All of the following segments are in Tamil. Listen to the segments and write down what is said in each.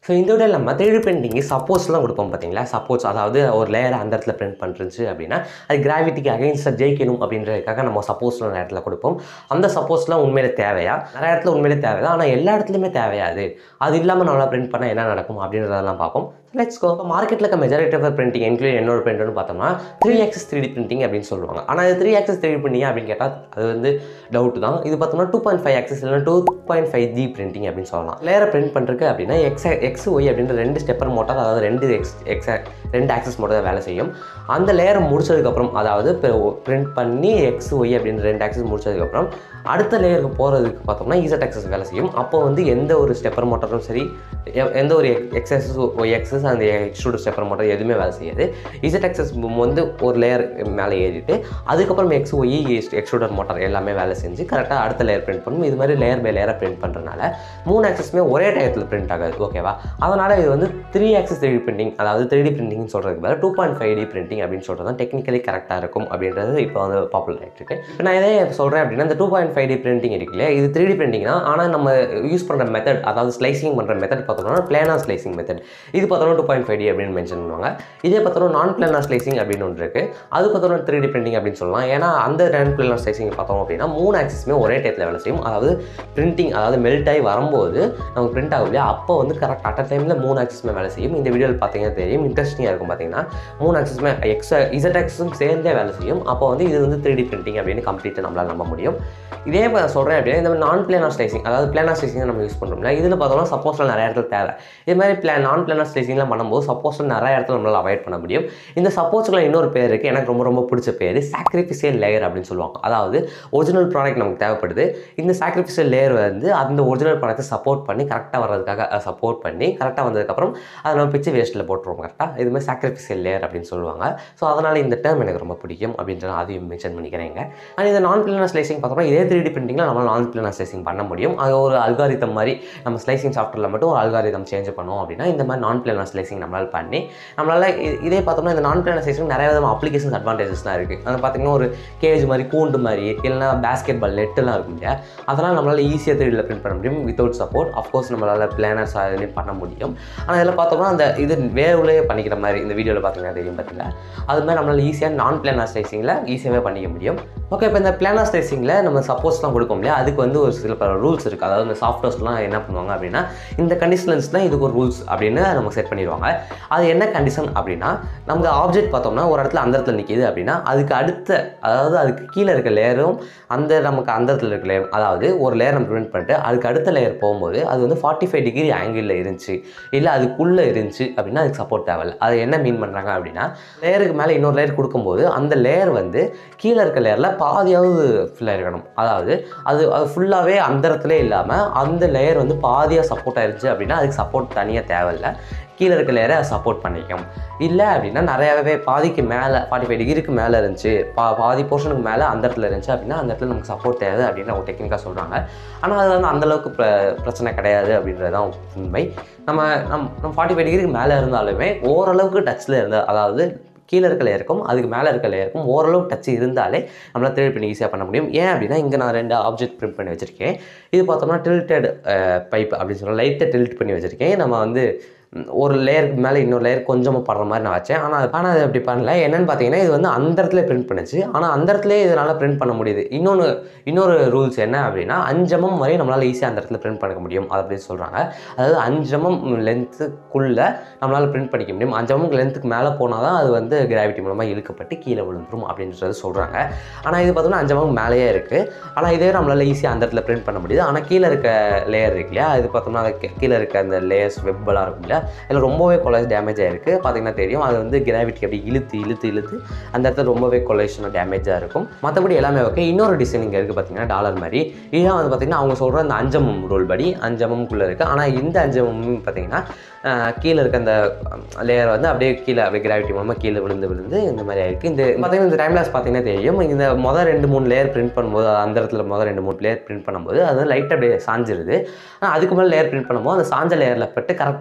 ஸோ இந்த விட நம்ம த்ரீ பிரிண்டிங்கு சப்போஸ்லாம் கொடுப்போம் பார்த்தீங்களா சப்போஸ் அதாவது ஒரு லேயர் அந்த இடத்துல பிரிண்ட் பண்ணுருச்சு அப்படின்னா அது கிராவிட்டிக்கு அகைன்ஸ்டாக ஜெயிக்கணும் அப்படின்றதுக்காக நம்ம சப்போஸ்லாம் இடத்துல கொடுப்போம் அந்த சப்போஸ்லாம் உண்மையிலே தேவையா நிறைய இடத்துல உண்மையிலே தேவையா ஆனால் எல்லா இடத்துலையுமே தேவையாது அது இல்லாமல் நம்மளால் பிரிண்ட் பண்ணால் என்ன நடக்கும் அப்படின்றதெல்லாம் பார்ப்போம் லெட்ஸ் கோ இப்போ மார்க்கெட்டில் இருக்க மெஜாரிட்டி ஆஃப் பிரிண்டிங் இன்க்ளூட் என்னோட பிரிண்ட்னு பார்த்தோம்னா த்ரீ ஆக்சஸ் த்ரீ பிரிண்டிங் அப்படின்னு சொல்லுவாங்க ஆனால் அது த்ரீ ஆக்சஸ் த்ரீ பிரிண்டிங் அப்படின்னு கேட்டால் அது வந்து டவுட் தான் இது பார்த்தோம்னா டூ பாயிண்ட் ஃபைவ் ஆக்சஸ் இல்லைனா two point five G printing அப்படின்னு சொல்லலாம் லேயரை பிரிண்ட் பண்ணுறதுக்கு அப்படின்னா எக்ஸ் எக்ஸ் ஒய் அப்படின்ற ரெண்டு ஸ்டெப்பர் மோட்டார் அதாவது ரெண்டு எக்ஸ் எக்ஸ் ரெண்டு ஆக்சஸ் மோட்டார் தான் வேலை செய்யும் அந்த லேயர் முடிச்சதுக்கப்புறம் அதாவது பிரிண்ட் பண்ணி எக்ஸ் ஒய் அப்படின்ற ரெண்டு ஆக்சஸ் முடிச்சதுக்கப்புறம் அடுத்த லேயருக்கு போகிறதுக்கு பார்த்தோம்னா இசட் ஆக்சஸ் வேலை செய்யும் அப்போ வந்து எந்த ஒரு ஸ்டெப்பர் மோட்டரும் சரி எ- எந்த ஒரு எக்ஸஸ் ஒய் எக்ஸஸ் அந்த எக்ஸ்ட்ரூட் ஸ்டெப்பர் மோட்டர் எதுவுமே வேலை செய்யாது இசட் ஆக்சஸ் வந்து ஒரு லேயர் மேலே ஏறிட்டு அதுக்கப்புறம் எக்ஸ் ஒய் எக்ஸ்ட்ரூடர் மோட்டார் எல்லாமே வேலை செஞ்சு கரெக்டாக அடுத்த லேயர் பிரிண்ட் பண்ணும் இது மாதிரி லேயர் பை லேயராக பிரிண்ட் பண்ணுறதுனால மூணு ஆக்சஸுமே ஒரே டயத்தில் பிரிண்ட் ஆகாது ஓகேவா அதனால் இது வந்து த்ரீ ஆக்சஸ் த்ரீ பிரிண்டிங் அதாவது த்ரீ டி பிரிண்டிங்னு சொல்கிறதுக்கு பதிலாக two point five D printing அப்படின்னு சொல்கிறது தான் டெக்னிக்கலி கரெக்டாக இருக்கும் அப்படின்றது இப்போ வந்து பாப்புலர் ஆகிட்டு இருக்கு இப்போ நான் இதே சொல்கிறேன் அப்படின்னா இந்த two point five D printing இருக்கு இல்லையா இது த்ரீ டி பிரிண்டிங் தான் ஆனால் நம்ம யூஸ் பண்ணுற மெத்தட் அதாவது ஸ்லைசிங் பண்ணுற மெத்தட் பார்த்தோம்னா பிளானா ஸ்லைசிங் மெத்தட் இது பார்த்தோம்னா டூ பாயிண்ட் ஃபைவ் டி அப்படின்னு மென்ஷன் பண்ணுவாங்க இதே பார்த்தோம்னா நான் பிளானா ஸ்லைசிங் அப்படின்னு ஒன்று இருக்குது அது பார்த்தோம்னா த்ரீ டி பிரிண்டிங் அப்படின்னு சொல்லலாம் ஏன்னா அந்த நான் பிளானா ஸ்லைசிங் பார்த்தோம் அப்படின்னா மூணு ஆக்சஸுமே ஒரே டயத்தில் வேலை செய்யும் அதாவது பிரிண்டிங் அதாவது மெல்ட் ஆகி வரும்போது நமக்கு பிரிண்ட் ஆகும் இல்லையா அப்போ வந்து கரெக்ட் அட் டைமில் மூணு ஆக்சஸுமே வேலை செய்யும் இந்த வீடியோவில் பார்த்தீங்கன்னா தெரியும் இன்ட்ரெஸ்டிங்காக இருக்கும் பார்த்தீங்கன்னா மூணு ஆக்சஸுமே எக்ஸ் இசட் ஆக்சஸும் சேர்ந்தே வேலை செய்யும் அப்போ வந்து இது வந்து த்ரீ டி பிரிண்டிங் அப்படின்னு கம்ப்ளீட்டாக நம்மளால் நம்ப முடியும் இதே இப்போ நான் சொல்கிறேன் அப்படின்னா இந்த மாதிரி நான் பிளானர் ஸ்லைசிங் அதாவது பிளானர் ஸ்லைசிங் நம்ம யூஸ் பண்ணுறோம்ல இதில் பார்த்தோம்னா சப்போஸில் நிறைய இடத்துல தேவை இது மாதிரி பிளா நான் பிளானர் ஸ்லைசிங்லாம் பண்ணும்போது சப்போஸில் நிறைய இடத்துல நம்மளால் அவாய்ட் பண்ண முடியும் இந்த சப்போஸுக்குள்ள இன்னொரு பேர் இருக்குது எனக்கு ரொம்ப ரொம்ப பிடிச்ச பேர் சாக்ரிஃபிஷியல் லேயர் அப்படின்னு சொல்லுவாங்க அதாவது ஒரிஜினல் ப்ராடக்ட் நமக்கு தேவைப்படுது இந்த சாக்ரிஃபிஷியல் லேயர் வந்து அந்த ஒரிஜினல் ப்ராடக்ட்டை சப்போர்ட் பண்ணி கரெக்டாக வர்றதுக்காக சப்போர்ட் பண்ணி கரெக்டாக வந்ததுக்கப்புறம் அதை நம்ம பிச்சு வேஸ்ட்டில் போட்டுருவோம் கரெக்டாக இது மாதிரி சாக்ரிஃபிஷியல் லேயர் அப்படின்னு சொல்லுவாங்க ஸோ அதனால் இந்த டேர்ம் எனக்கு ரொம்ப பிடிக்கும் அப்படின்றத அதையும் மென்ஷன் பண்ணிக்கிறேங்க அண்ட் இந்த நான் பிளானர் ஸ்லைசிங் பார்த்தோம்னா இதே த்ரீ டி பிரிண்டிங்கில் நம்ம நான் பிளானர் ஸ்லைசிங் பண்ண முடியும் அது ஒரு அல்காரிதம் மாதிரி நம்ம ஸ்லைசிங் சாஃப்ட்வேரில் மட்டும் ஒரு அல்காரிதம் சேஞ்ச் பண்ணோம் அப்படின்னா இந்த மாதிரி நான் பிளானர் ஸ்லைசிங் நம்மளால் பண்ணி நம்மளால் இ- இதே பார்த்தோம்னா இந்த நான் பிளானர் ஸ்லைசிங் நிறைய விதமான அப்ளிகேஷன்ஸ் அட்வான்டேஜஸ்லாம் இருக்குது அது பார்த்தீங்கன்னா ஒரு கேஜ் மாதிரி கூண்டு மாதிரி இல்லைனா பேஸ்கெட் பால் நெட்டுலாம் இருக்கும் இல்லையா அதெல்லாம் நம்மளால் ஈஸியாக த்ரீடில் பிரிண்ட் பண்ண முடியும் வித்தவுட் சப்போர்ட் அஃப்கோர்ஸ் நம்மளால் பிளானர்ஸ் அதுலேயும் பண்ண முடியும் ஆனால் இதில் பார்த்தோம்னா அந்த இது வேவ்லேயே பண்ணிக்கிற மாதிரி இந்த வீடியோவில் பார்த்தீங்கன்னா தெரியும் பார்த்தீங்களா அது மாதிரி நம்மளால் ஈஸியாக நான் பிளானர் ஸ்லைசிங்கில் ஈஸியாகவே பண்ணிக்க முடியும் ஓகே இப்போ இந்த பிளானர் ஸ்லைசிங்கில் நம்ம சப்போஸ்லாம் கொடுப்போம் இல்லையா அதுக்கு வந்து ஒரு சில பல ரூல்ஸ் இருக்குது அதாவது இந்த சாஃப்ட்வேர்ஸ்லாம் என்ன பண்ணுவாங்க அப்படின்னா இந்த கண்டிஷன்ஸ் தான் இதுக்கு ஒரு ரூல்ஸ் அப்படின்னு நம்ம செட் பண்ணிடுவாங்க அது என்ன கண்டிஷன் அப்படின்னா நமக்கு ஆப்ஜெக்ட் பார்த்தோம்னா ஒரு இடத்துல அந்த இடத்துல நிற்கிது அப்படின்னா அதுக்கு அடுத்த அதாவது அதுக்கு கீழே இருக்க லேயரும் அந்த நமக்கு அந்த இடத்துல இருக்க லேயர் அதாவது ஒரு லேயர் நம்ம பிரிண்ட் பண்ணிட்டு அதுக்கு அடுத்த லேயர் போகும்போது அது வந்து ஃபார்ட்டி ஃபைவ் டிகிரி ஆங்கிளில் இருந்துச்சு இல்லை அதுக்குள்ளே இருந்துச்சு அப்படின்னா அதுக்கு சப்போர்ட் தேவையில்ல அது என்ன மீன் பண்ணுறாங்க அப்படின்னா லேயருக்கு மேலே இன்னொரு லேயர் கொடுக்கும்போது அந்த லேயர் வந்து கீழே இருக்க லேயரில் பாதியாவது ஃபில் இருக்கணும் அதாவது அது அது ஃபுல்லாகவே அந்த இடத்துல இல்லாமல் அந்த லேயர் வந்து பாதியாக சப்போர்ட் ஆயிருச்சு அப்படின்னா அதுக்கு சப்போர்ட் தனியாக தேவையில்ல கீழே இருக்க லேயரை சப்போர்ட் பண்ணிக்கும் இல்லை அப்படின்னா நிறையாவே பாதிக்கு மேலே ஃபார்ட்டி ஃபைவ் டிகிரிக்கு மேலே இருந்துச்சு பா பாதி போர்ஷனுக்கு மேலே அந்த இடத்துல இருந்துச்சு அப்படின்னா அந்த இடத்துல நமக்கு சப்போர்ட் தேவை அப்படின்னு அவங்க டெக்னிக்காக சொல்கிறாங்க ஆனால் அது வந்து அந்தளவுக்கு பிர பிரச்சனை கிடையாது அப்படின்றது தான் உண்மை நம்ம நம் நம்ம ஃபார்ட்டி ஃபைவ் டிகிரிக்கு மேலே இருந்தாலுமே ஓரளவுக்கு டச்சில் இருந்த அதாவது கீழே இருக்க லேயருக்கும் அதுக்கு மேலே இருக்க லேயருக்கும் ஓரளவு டச் இருந்தாலே நம்மளால் த்ரீட் பண்ணி ஈஸியாக பண்ண முடியும் ஏன் அப்படின்னா இங்கே நான் ரெண்டு ஆப்ஜெக்ட் பிரிண்ட் பண்ணி வச்சுருக்கேன் இது பார்த்தோம்னா டில்டட் பைப் அப்படின்னு சொல்லலாம் லைட்டாக டில்ட் பண்ணி வச்சுருக்கேன் நம்ம வந்து ம், ஒரு லேயருக்கு மேலே இன்னொரு லேயர் கொஞ்சமாக படுற மாதிரி நான் வச்சேன் ஆனால் ஆனால் அது அப்படி பண்ணல என்னன்னு பார்த்தீங்கன்னா இது வந்து அந்த இடத்துல பிரிண்ட் பண்ணுச்சு ஆனால் அந்த இடத்துல இதனால் பிரிண்ட் பண்ண முடியுது இன்னொன்று இன்னொரு ரூல்ஸ் என்ன அப்படின்னா அஞ்சமம் வரை நம்மளால் ஈஸியாக அந்த இடத்துல பிரிண்ட் பண்ணிக்க முடியும் அது அப்படின்னு சொல்கிறாங்க அதாவது அஞ்சமம் லென்த்துக்குள்ளே நம்மளால் பிரிண்ட் பண்ணிக்க முடியும் அஞ்சமம் லென்த்துக்கு மேலே போனால் தான் அது வந்து கிராவிட்டி மூலமாக இழுக்கப்பட்டு கீழே விழுந்துரும் அப்படின்றது சொல்கிறாங்க ஆனால் இது பார்த்தோம்னா அஞ்சமம் மேலேயே இருக்குது ஆனால் இதே நம்மளால் ஈஸியாக அந்த இடத்துல பிரிண்ட் பண்ண முடியுது ஆனால் கீழே இருக்க லேயர் இருக்கு இல்லையா இது பார்த்தோம்னா அது கீ- கீழே இருக்க அந்த லேயர்ஸ் வெப்பெல்லாம் இருக்கும் இல்லையா அதில் ரொம்பவே கொலைஸ் டேமேஜ் ஆயிருக்கு பார்த்தீங்கன்னா தெரியும் அது வந்து கிராவிட்டி அப்படி இழுத்து இழுத்து இழுத்து அந்த இடத்துல ரொம்பவே கொலைஷனும் டேமேஜாக இருக்கும் மற்றபடி எல்லாமே ஓகே இன்னொரு டிசைன் இங்கே இருக்குது பார்த்தீங்கன்னா டாலர் மாதிரி இதுதான் வந்து பார்த்தீங்கன்னா அவங்க சொல்கிற அந்த அஞ்சமம் ரூல் படி அஞ்சமம்குள்ளே இருக்குது ஆனால் இந்த அஞ்சமம் பார்த்தீங்கன்னா ஆஹ், கீழே இருக்க அந்த லேயர் வந்து அப்படியே கீழே அப்படியே கிராவிட்டி மூலமாக கீழே விழுந்து விழுந்து இந்த மாதிரி ஆயிருக்கு இந்த பார்த்தீங்கன்னா இந்த டைம் லாஸ் பார்த்தீங்கன்னா தெரியும் இந்த மொதல் ரெண்டு மூணு லேயர் பிரிண்ட் பண்ணும்போது அந்த இடத்துல மொதல் ரெண்டு மூணு லேயர் பிரிண்ட் பண்ணும்போது அது லைட்டாக அப்படியே சாஞ்சிருது ஆனால் அதுக்கு மேலே லேயர் பிரிண்ட் பண்ணும்போது அந்த சாஞ்ச லேயரில் பட்டு கரெக்டான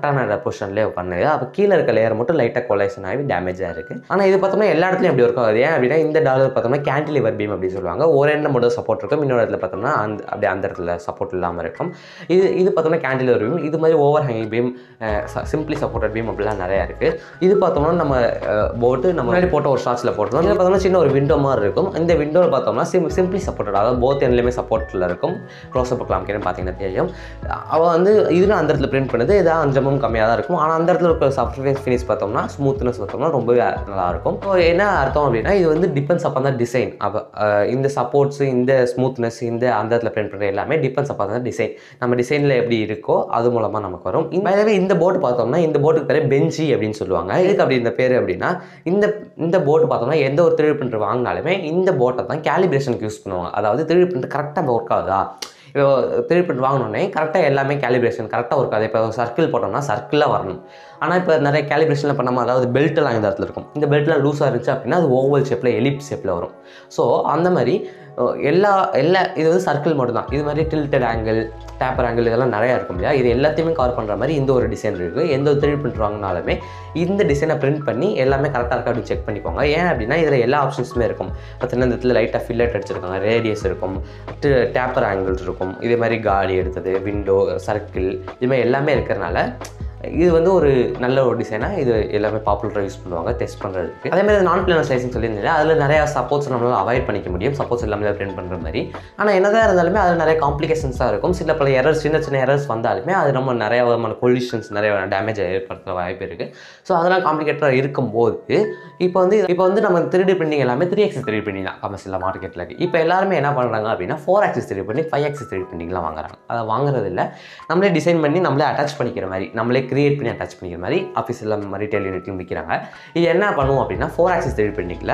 பொசிஷன்லேயே பண்ணுது அப்போ கீழே இருக்க லேயர் மட்டும் லைட்டாக கொலைசன் ஆகி டேமேஜாக இருக்குது ஆனால் இது பார்த்தோம்னா எல்லா இடத்துலையும் அப்படி ஒர்க் ஆகுது ஏன் அப்படின்னா இந்த டாலர் பார்த்தோம்னா கேன்டிலிவர் பீம் அப்படி சொல்லுவாங்க ஒரு எண்ணில் மட்டும் சப்போர்ட் இருக்கும் இன்னொரு இடத்துல பார்த்தோம்னா அந்த அப்படி அந்த இடத்துல சப்போர்ட் இல்லாமல் இருக்கும் இது இது பார்த்தோம்னா கேன்டிலிவர் பீம் இது மாதிரி over hanging beam simply supported beam அப்படிலாம் நிறையா இருக்குது இது பார்த்தோம்னா நம்ம போட்டு நம்ம முன்னாடி போட்ட ஒரு ஷார்ட்ஸில் போட்டோம் இதில் பார்த்தோம்னா சின்ன ஒரு விண்டோ மாதிரி இருக்கும் இந்த விண்டோவில் பார்த்தோம்னா சிம் சிம்பிளி சப்போர்ட்டட் அதாவது போத் எண்ட்லேயுமே சப்போர்ட்டில் இருக்கும் க்ளோஸ் அப் கிளாம்க்கேன்னு பார்த்தீங்கன்னா தெரியும் அவள் வந்து இதுல அந்த இடத்துல பிரிண்ட் பண்ணுது இதான் அஞ்சமும் கம்மியாக தான் இருக்கும் ஆனால் அந்த இடத்துல இருக்கிற சர்ஃபேஸ் ஃபினிஷ் பார்த்தோம்னா ஸ்மூத்னஸ் பார்த்தோம்னா ரொம்பவே நல்லா இருக்கும் ஸோ என்ன அர்த்தம் அப்படின்னா இது வந்து டிபெண்ட்ஸ் அப்போ தான் டிசைன் அப்போ இந்த சப்போர்ட்ஸ் இந்த ஸ்மூத்னஸ் இந்த அந்த இடத்துல பிரிண்ட் பண்ணுற எல்லாமே டிபெண்ட்ஸ் அப்போ தான் டிசைன் நம்ம டிசைனில் எப்படி இருக்கோ அது மூலமாக நமக்கு வரும் இந்த இந்த போர்டு பார்த்தோம்னா இந்த போர்டுக்கு பேர் பெஞ்சி அப்படின்னு சொல்லுவாங்க இதுக்கு அப்படி இந்த பேர் அப்படின்னா இந்த இந்த போர்டு பார்த்தோம்னா எந்த ஒரு த்ரீ பிரிண்டர் வாங்கினாலுமே இந்த போர்ட்டை தான் கேலிப்ரேஷனுக்கு யூஸ் பண்ணுவாங்க அதாவது த்ரீ பிரிண்டர் கரெக்டாக ஒர்க் ஆகுதா இப்போ த்ரீ பிரிண்ட் வாங்கினோடனே கரெக்டாக எல்லாமே கேலிப்ரேஷன் கரெக்டாக ஒர்க் ஆகுது இப்போ சர்க்கிள் போட்டோம்னா சர்க்கிளாக வரணும் ஆனால் இப்போ நிறைய கேலிப்ரேஷனில் பண்ணாமல் அதாவது பெல்ட்டெல்லாம் இந்த இடத்துல இருக்கும் இந்த பெல்ட்லாம் லூஸாக இருந்துச்சு அப்படின்னா அது ஓவல் ஷேப்பில் எலிப் ஷேப்பில் வரும் ஸோ அந்த மாதிரி அஹ், எல்லா எல்லா இது வந்து சர்க்கிள் மட்டும்தான் இது மாதிரி டில்டட் ஆங்கிள் டேப்பர் ஆங்கிள் இதெல்லாம் நிறையா இருக்கும் இல்லையா இது எல்லாத்தையுமே கவர் பண்ணுற மாதிரி இந்த ஒரு டிசைன் இருக்குது எந்த ஒரு த்ரீ பிரிண்ட் வாங்கினாலுமே இந்த டிசைனை பிரிண்ட் பண்ணி எல்லாமே கரெக்டாக இருக்கா அப்படின்னு செக் பண்ணிக்கோங்க ஏன் அப்படின்னா இதில் எல்லா ஆப்ஷன்ஸுமே இருக்கும் பார்த்தீங்கன்னா இந்த இடத்துல லைட்டாக ஃபில்லட் அடிச்சிருக்காங்க ரேடியஸ் இருக்கும் டேப்பர் ஆங்கிள்ஸ் இருக்கும் இதே மாதிரி காடி எடுத்தது விண்டோ சர்க்கிள் இது மாதிரி எல்லாமே இருக்கிறனால இது வந்து ஒரு நல்ல ஒரு டிசைனாக இது எல்லாமே பாப்புலராக யூஸ் பண்ணுவாங்க டெஸ்ட் பண்ணுறதுக்கு அதே மாதிரி நான் பிளானர் சைசிங் சொல்லியிருந்தேன் அதில் நிறையா சப்போர்ட்ஸ் நம்மளால் அவாய்ட் பண்ணிக்க முடியும் சப்போர்ட்ஸ் எல்லாமே பிரிண்ட் பண்ணுற மாதிரி ஆனால் என்னதான் இருந்தாலுமே அதில் நிறைய காம்ப்ளிகேஷன்ஸாக இருக்கும் சில பல எரர்ஸ் சின்ன சின்ன எரர்ஸ் வந்தாலுமே அது நம்ம நிறைய விதமான கொலிஷன்ஸ் நிறைய டேமேஜ் ஏற்படுத்துகிற வாய்ப்பு இருக்குது ஸோ அதெல்லாம் காம்ப்ளிகேட்டடாக இருக்கும்போது இப்போ வந்து இப்போ வந்து நம்ம த்ரீ டி பிரிண்டிங் எல்லாமே த்ரீ எக்ஸஸ் த்ரீ பிரிண்டிங் தான் கமர்ஷியல் மார்க்கெட்டில் இருக்குது இப்போ எல்லாருமே என்ன பண்ணுறாங்க அப்படின்னா four axis three printing five axis three பிரிண்டிங்லாம் வாங்குறாங்க அதை வாங்குறது இல்லை நம்மளே டிசைன் பண்ணி நம்மளே அட்டாச் பண்ணிக்கிற மாதிரி நம்மளே கிரியேட் பண்ணி அட்டாச் பண்ணிக்கிற மாதிரி ஆஃபீஸில் ரீட்டைல் யூனிட்லையும் விற்கிறாங்க இது என்ன பண்ணுவோம் அப்படின்னா ஃபோர் ஆக்சஸ் த்ரீ பிரிண்டிங்கில்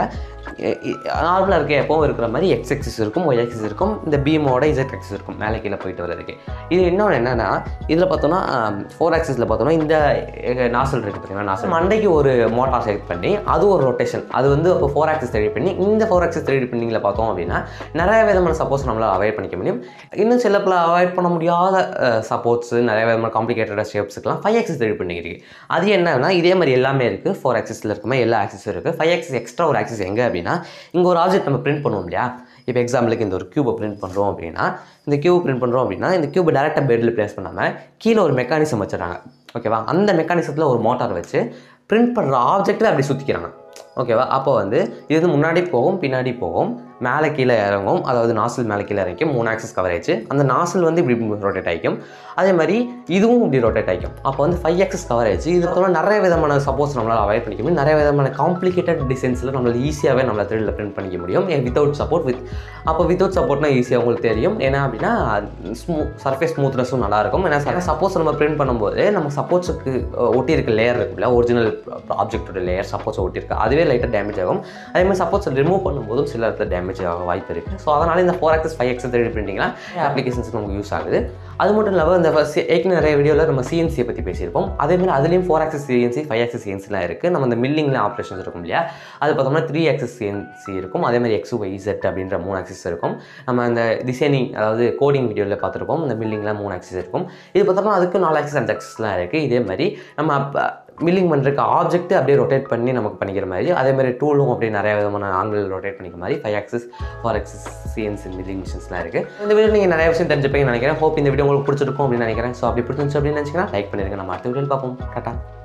நார்மலாக இருக்க எப்பவும் இருக்கிற மாதிரி எக்ஸ் எக்ஸஸ் இருக்கும் ஒய் எக்ஸஸ் இருக்கும் இந்த பீமோட இசட் எக்ஸஸ் இருக்கும் மேலே கீழே போயிட்டு வர்றதுக்கு இது இன்னொன்று என்னென்னா இதில் பார்த்தோன்னா ஃபோர் ஆக்சஸில் பார்த்தோன்னா இந்த நாசல் இருக்குது பார்த்தீங்கன்னா நாசல் மண்டைக்கு ஒரு மோட்டார் செலக்ட் பண்ணி அது ஒரு ரொட்டேஷன் அது வந்து இப்போ ஃபோர் ஆக்சஸ் த்ரீ பண்ணி இந்த ஃபோர் ஆக்சஸ் த்ரீ பிரிண்டிங்கில் பார்த்தோம் அப்படின்னா நிறைய விதமான சப்போஸ் நம்மளால் அவாய்ட் பண்ணிக்க முடியும் இன்னும் சில பல அவாய்ட் பண்ண முடியாத சப்போர்ட்ஸ் நிறைய விதமான காம்ப்ளிகேட்டட் ஷேப்ஸுக்கெல்லாம் ஃபைவ் ஆக்சஸ் த்ரீ பிரிண்டிங் இருக்குது அது என்னன்னா இதே மாதிரி எல்லாமே இருக்குது ஃபோர் ஆக்சஸில் இருக்குமே எல்லா ஆக்சஸும் இருக்குது ஃபைவ் ஆக்சஸ் எக்ஸ்ட்ரா ஒரு ஆக்சஸ் எங்கே அப்படின்னா இங்கே ஒரு ஆப்ஜெக்ட் நம்ம பிரிண்ட் பண்ணுவோம் இல்லையா இப்போ எக்ஸாம்பிளுக்கு இந்த ஒரு கியூபை பிரிண்ட் பண்ணுறோம் அப்படின்னா இந்த கியூப் பிரிண்ட் பண்ணுறோம் அப்படின்னா இந்த கியூபை டேரெக்டாக பெட்டில் ப்ளேஸ் பண்ணாமல் கீழே ஒரு மெக்கானிசம் வச்சுறாங்க ஓகேவா அந்த மெக்கானிசத்தில் ஒரு மோட்டார் வச்சு பிரிண்ட் பண்ணுற ஆப்ஜெக்டில் அப்படி சுற்றிக்கிறாங்க ஓகேவா அப்போ வந்து இது வந்து முன்னாடி போகும் பின்னாடி போகும் மேலே கீழே இறங்கும் அதாவது நாசில் மேலே கீழே இறக்கும் மூணு ஆக்சஸ் கவரேஜ் அந்த நாசில் வந்து இப்படி ரொட்டேட் ஆகிக்கும் அதே மாதிரி இதுவும் இப்படி ரொட்டேட் ஆகிக்கும் அப்போ வந்து ஃபைவ் ஆக்சஸ் கவரேஜ் இது பார்த்தோம்னா நிறைய விதமான சப்போஸ் நம்மளால் அவாய்ட் பண்ணிக்க முடியும் நிறைய விதமான காம்ப்ளிகேட்டட் டிசைன்ஸில் நம்மளால் ஈஸியாகவே நம்மளை த்ரெட்டில் பிரிண்ட் பண்ணிக்க முடியும் வித்தவுட் சப்போர்ட் வித் அப்போ வித்தவுட் சப்போர்ட்னா ஈஸியாக உங்களுக்கு தெரியும் ஏன்னா அப்படின்னா ஸ்மூ சர்ஃபேஸ் ஸ்மூத்னஸும் நல்லாயிருக்கும் ஏன்னா சப்போஸ் நம்ம பிரிண்ட் பண்ணும்போது நம்ம சப்போர்ட்ஸுக்கு ஒட்டி இருக்க லேயர் இருக்குல்ல ஒரிஜினல் ஆப்ஜெக்டோட லேயர் சப்போஸ் ஒட்டியிருக்கு அதுவே லைட்டாக டேமேஜ் ஆகும் அதே மாதிரி சப்போஸ் ரிமூவ் பண்ணும்போதும் சில இடத்துல டேமேஜ் ஆக வாய்ப்பு இருக்குது ஸோ அதனால் இந்த four axis five axis three பிரிண்டிங்லாம் அப்ளிகேஷன்ஸ்க்கு நமக்கு யூஸ் ஆகுது அது மட்டும் இல்லாமல் இந்த ஃபர்ஸ்ட் ஏற்கனவே நிறைய வீடியோவில் நம்ம சிஎன்சியை பற்றி பேசியிருப்போம் அதே மாதிரி அதுலேயும் four axis CNC five axis சிஎன்சிலாம் இருக்குது நம்ம இந்த மில்லிங்கில் ஆப்ரேஷன்ஸ் இருக்கும் இல்லையா அது பார்த்தோம்னா த்ரீ ஆக்சஸ் சிஎன்சி இருக்கும் அதே மாதிரி எக்ஸ் ஒய் இசட் அப்படின்ற மூணு ஆக்சஸ் இருக்கும் நம்ம அந்த டிசைனிங் அதாவது கோடிங் வீடியோவில் பார்த்துருப்போம் இந்த மில்லிங்கில் மூணு ஆக்சஸ் இருக்கும் இது பார்த்தோம்னா அதுக்கு நாலு ஆக்சஸ் அஞ்சு ஆக்சஸ்லாம் இருக்குது இதே மாதிரி நம்ம அப்போ மில்லிங் பண்ணுறதுக்கு ஆப்ஜெக்ட் அப்படியே ரொட்டேட் பண்ணி நமக்கு பண்ணிக்கிற மாதிரி அதே மாதிரி டூலும் அப்படியே நிறைய விதமான ஆங்கிள் ரொட்டேட் பண்ணிக்கிற மாதிரி five axis four axis CNC milling மிஷின்ஸ்லாம் இருக்குது இந்த வீடியோ நீங்கள் நிறைய விஷயம் தெரிஞ்சுப்பீங்கன்னு நினைக்கிறேன் ஹோப் இந்த வீடியோ உங்களுக்கு பிடிச்சிருக்கும் அப்படின்னு நினைக்கிறேன் ஸோ அப்படி பிடிச்சிருந்துச்சு அப்படின்னு நினச்சிங்கன்னா லைக் பண்ணிருங்க நம்ம அடுத்த வீடியோவில் பார்ப்போம் டாட்டா